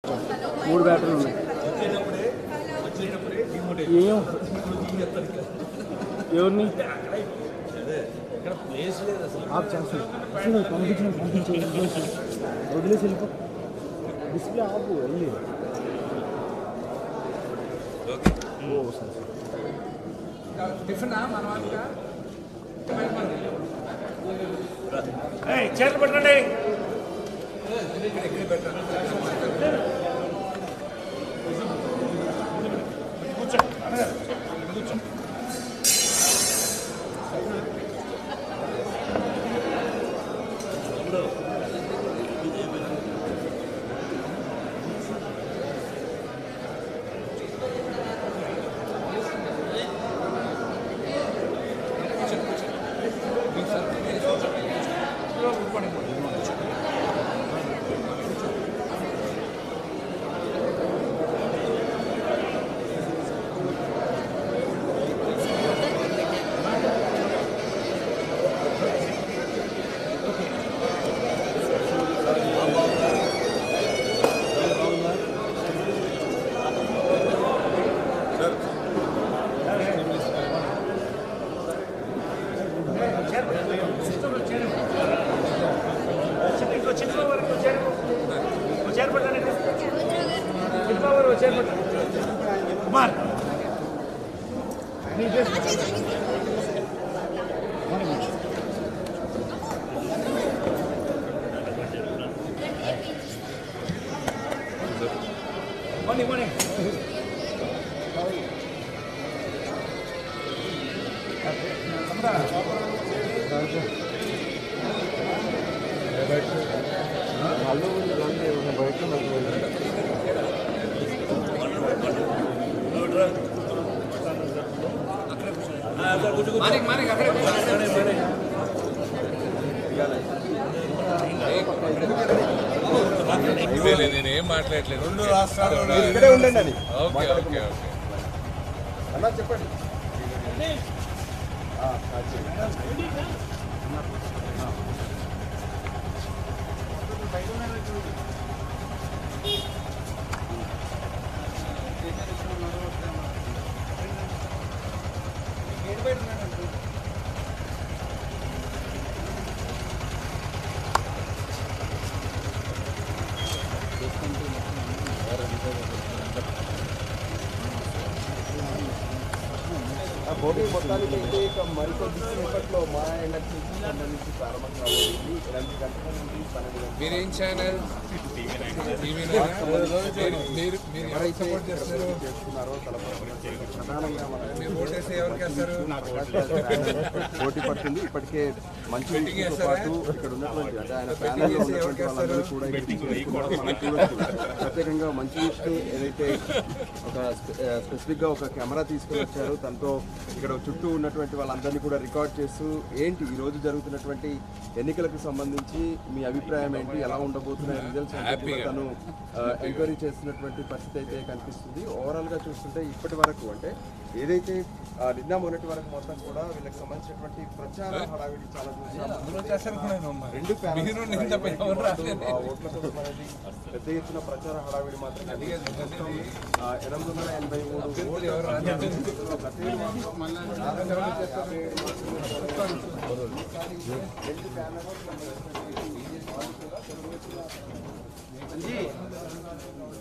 మూడు బ్యాటరీలు ఉన్నాయి ఏం ఎవరిని ఆఫ్ చేస్తాను అసలు పంపించిన పంపించే వదిలేసి వెళ్ళిపో డిస్ప్లే ఆపు వెళ్ళి ఓ సరే చేతులు పెట్టండి ఇంకో చిన్న వరకు చేరు చేరు పెట్టండి చిన్న వరకు చేరు పెట్టండి కుమార్ మార్నింగ్ మార్నింగ్ ఇదేలే, నేనేం మాట్లాడలేదు రెండు రాష్ట్రాలు ఇక్కడే ఉండండి అని ఓకే ఓకే ఓకే అన్నా చెప్పండి ఆ భోగి మొత్తానికి అయితే ఇక మరికొద్ది సేపట్లో మా ఇండస్ట్రీకి సంబంధించి ప్రారంభం కాబోతుంది రెండు గంటల నుండి పన్నెండు గంటల మీరేం ఛానల్ టీవీ మీరు మీరు ఎవరికి సపోర్ట్ చేస్తారు చేస్తున్నారో తలపడుతున్నారు ప్రధానంగా మన మీరు ఓటేసి ఎవరికి వేస్తారు పోటీ పడుతుంది ఇప్పటికే మంచి Betting వ్యక్తితో చేస్తారా? పాటు ఇక్కడ ఉన్నటువంటి అంటే ఆయన ప్యానెల్ లో ఉన్నటువంటి వాళ్ళందరూ కూడా ఇక్కడ తీసుకొస్తున్నారు. మనం చూడొచ్చు. ప్రత్యేకంగా మంచి విష్ణు ఏదైతే ఒక స్పెసిఫిక్ గా ఒక కెమెరా తీసుకొని వచ్చారు తనతో ఇక్కడ చుట్టూ ఉన్నటువంటి వాళ్ళందరినీ కూడా రికార్డ్ చేస్తూ ఏంటి ఈ రోజు జరుగుతున్నటువంటి ఎన్నికలకు సంబంధించి మీ అభిప్రాయం ఏంటి ఎలా ఉండబోతున్నాయి రిజల్ట్స్ Happy-గా. తను ఎంక్వైరీ చేస్తున్నటువంటి పరిస్థితి అయితే కనిపిస్తుంది ఓవరాల్ గా చూస్తుంటే ఇప్పటి వరకు అంటే ఏదైతే ఆ, నిన్న మొన్నటి వరకు మొత్తం కూడా వీళ్ళకి సంబంధించినటువంటి ప్రచార హడావిడి చాలా చూసాము రెండు panels మీరు నిన్న ఉన్నాయి. ఎవరు రాలేదు. ఆ ఓట్ల కోసం అనేది పెద్ద ఎత్తున ప్రచార హడావిడి మాత్రం మొత్తం, ఆ, ఎనిమిది వందల ఎనభై మూడు ఓట్లు ఎవరు రాలేదు. ఇందులో గతంలో మాత్రం నాలుగు వందల యాభై ఏడు మాత్రమే రెండు ప్యానెల్స్ సంబంధించినటువంటి వాళ్ళు కూడా తెలుగు వచ్చిన